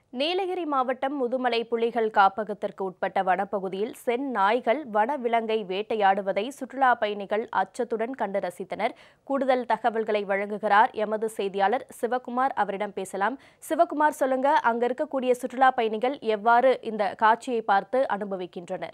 நீலகிரி மாவட்டம் முதுமலை புலிகள் காப்பகத்திற்கு உட்பட்ட வனப்பகுதியில் சென் நாய்கள் வனவிலங்கை வேட்டையாடுவதை சுற்றுலா பயணிகள் அச்சத்துடன் கண்டு ரசித்தனர் கூடுதல் தகவல்களை வழங்குகிறார் எமது செய்தியாளர் சிவகுமார் அவரிடம் பேசலாம் சிவகுமார் சொல்லுங்க அங்க இருக்கக்கூடிய சுற்றுலா பயணிகள் எவ்வாறு இந்த காட்சியை பார்த்து அனுபவிக்கின்றனர்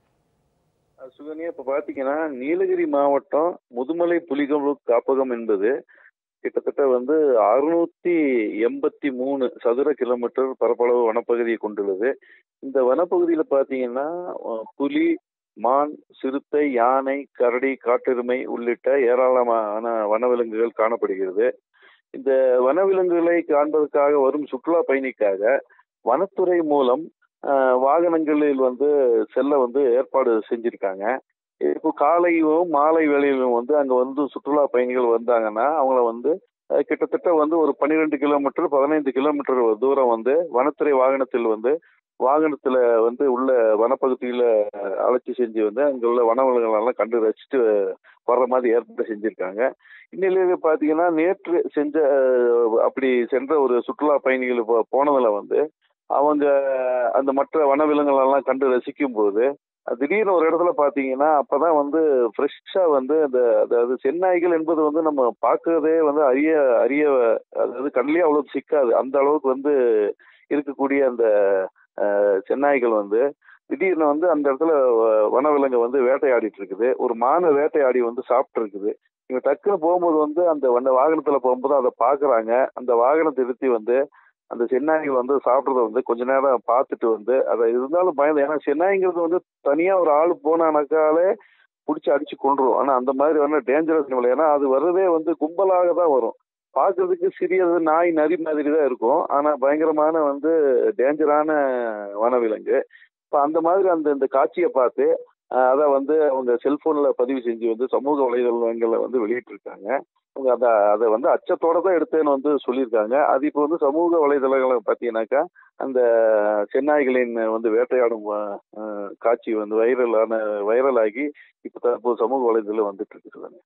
சுகன்யா இப்ப பாத்தீங்கன்னா நீலகிரி மாவட்டம் முதுமலை புலிகள் காப்பகம் என்பது கிட்டத்தட்ட வந்து அறுநூத்தி எண்பத்தி மூணு சதுர கிலோமீட்டர் பரப்பளவு வனப்பகுதியை கொண்டுள்ளது இந்த வனப்பகுதியில பாத்தீங்கன்னா அஹ், புலி மான் சிறுத்தை யானை கரடி காட்டெருமை உள்ளிட்ட ஏராளமான வனவிலங்குகள் காணப்படுகிறது இந்த வனவிலங்குகளை காண்பதற்காக வரும் சுற்றுலா பயணிக்காக வனத்துறை மூலம் அஹ், வாகனங்களில் வந்து செல்ல வந்து ஏற்பாடு செஞ்சிருக்காங்க இப்போ காலையும் மாலை வேளையிலும் வந்து அங்க வந்து சுற்றுலா பயணிகள் வந்தாங்கன்னா அவங்கள வந்து அஹ், கிட்டத்தட்ட வந்து ஒரு பன்னிரெண்டு கிலோமீட்டர் பதினைந்து கிலோமீட்டர் தூரம் வந்து வனத்துறை வாகனத்தில் வந்து வாகனத்துல வந்து உள்ள வனப்பகுதியில அஹ், அழைச்சி செஞ்சு வந்து அங்க உள்ள வனவிலங்குகள் எல்லாம் கண்டு ரசிச்சுட்டு வர்ற மாதிரி ஏற்பாடு செஞ்சிருக்காங்க இந்நிலையில பாத்தீங்கன்னா நேற்று செஞ்ச அஹ், அப்படி சென்ற ஒரு சுற்றுலா பயணிகள் போ- போனதுல வந்து அவங்க அந்த மற்ற வனவிலங்குகள் எல்லாம் கண்டு ரசிக்கும் போது திடீர்னு ஒரு இடத்துல பாத்தீங்கன்னா அப்பதான் வந்து ஃப்ரெஷ்ஷா வந்து அந்த அதாவது செந்நாய்கள் என்பது வந்து நம்ம பார்க்கறதே வந்து அரிய அரிய அதாவது கண்ணிலே அவ்வளவு சிக்காது அந்த அளவுக்கு வந்து இருக்கக்கூடிய அந்த அஹ், செந்நாய்கள் வந்து திடீர்னு வந்து அந்த இடத்துல வ- வனவிலங்கு வந்து வேட்டையாடிட்டு இருக்குது ஒரு மான வேட்டையாடி வந்து சாப்பிட்டு இருக்குது இவங்க டக்குன்னு போகும்போது வந்து அந்த அந்த வாகனத்துல போகும்போது அதை பாக்குறாங்க அந்த வாகனத்தை நிறுத்தி வந்து அந்த சென்னாய்கள் வந்து சாப்பிட்றத வந்து கொஞ்ச நேரம் பார்த்துட்டு வந்து அதை இருந்தாலும் பயந்து ஏன்னா சென்னாய்ங்கிறது வந்து தனியா ஒரு ஆள் போனானாக்காலே பிடிச்சி அடிச்சு கொண்டுரும் ஆனா அந்த மாதிரி வந்து டேஞ்சரஸ் அனிமல் ஏன்னா அது வர்றதே வந்து கும்பலாக தான் வரும் பார்க்கறதுக்கு சிறியது நாய் நரி மாதிரி தான் இருக்கும் ஆனா பயங்கரமான வந்து டேஞ்சரான வனவிலங்கு இப்போ அந்த மாதிரி அந்த இந்த காட்சியை பார்த்து அஹ், அதை வந்து அவங்க செல்போன்ல பதிவு செஞ்சு வந்து சமூக வலைதளங்கள்ல வந்து வெளியிட்டிருக்காங்க அவங்க அதை அதை வந்து அச்சத்தோட தான் எடுத்தேன்னு வந்து சொல்லியிருக்காங்க அது இப்போ வந்து சமூக வலைதளங்களை பார்த்தீங்கன்னாக்கா அந்த சென்னாய்களின் வந்து வேட்டையாடும் அஹ், அஹ், காட்சி வந்து வைரலான வைரலாகி இப்போ தற்போது சமூக வலைதளம் வந்துட்டு இருக்குது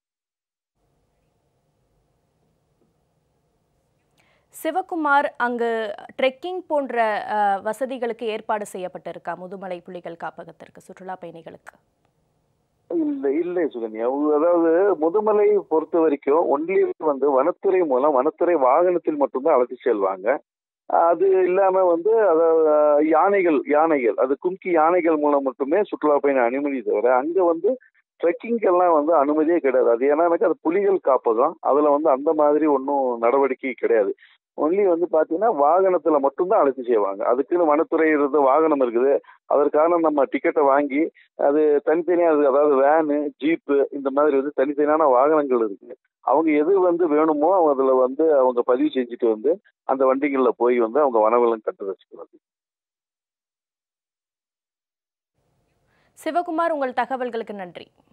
சிவகுமார் அங்கு ட்ரெக்கிங் போன்ற அஹ், வசதிகளுக்கு ஏற்பாடு செய்யப்பட்டிருக்கா முதுமலை புலிகள் காப்பகத்திற்கு சுற்றுலா பயணிகளுக்கு இல்லை இல்லை சுகன்யா உ- அதாவது முதுமலை பொறுத்த வரைக்கும் ஒன்லி வந்து வனத்துறை மூலம் வனத்துறை வாகனத்தில் மட்டும்தான் அழைத்து செல்வாங்க அது இல்லாம வந்து அதாவது அஹ், யானைகள் யானைகள் அது கும்கி யானைகள் மூலம் மட்டுமே சுற்றுலா பயணி அனுமதி தவிர அங்க வந்து ட்ரெக்கிங்கெல்லாம் வந்து அனுமதியே கிடையாது அது ஏன்னாக்கா அது புலிகள் காப்பகம் அதுல வந்து அந்த மாதிரி ஒன்றும் நடவடிக்கை கிடையாது ஒன்லி வந்து பாத்தீங்கன்னா வாகனத்துல மட்டும்தான் அழைத்து செய்வாங்க அதுக்குன்னு வனத்துறை இருந்து வாகனம் இருக்குது அதற்கான நம்ம டிக்கெட்டை வாங்கி அது தனித்தனியா இருக்கு அதாவது வேனு ஜீப்பு இந்த மாதிரி வந்து தனித்தனியான வாகனங்கள் இருக்கு அவங்க எது வந்து வேணுமோ அவங்க அதுல வந்து அவங்க பதிவு செஞ்சுட்டு வந்து அந்த வண்டிகள்ல போய் வந்து அவங்க வனவிலங்கு கட்டு வச்சுக்கிறது சிவகுமார் உங்கள் தகவல்களுக்கு நன்றி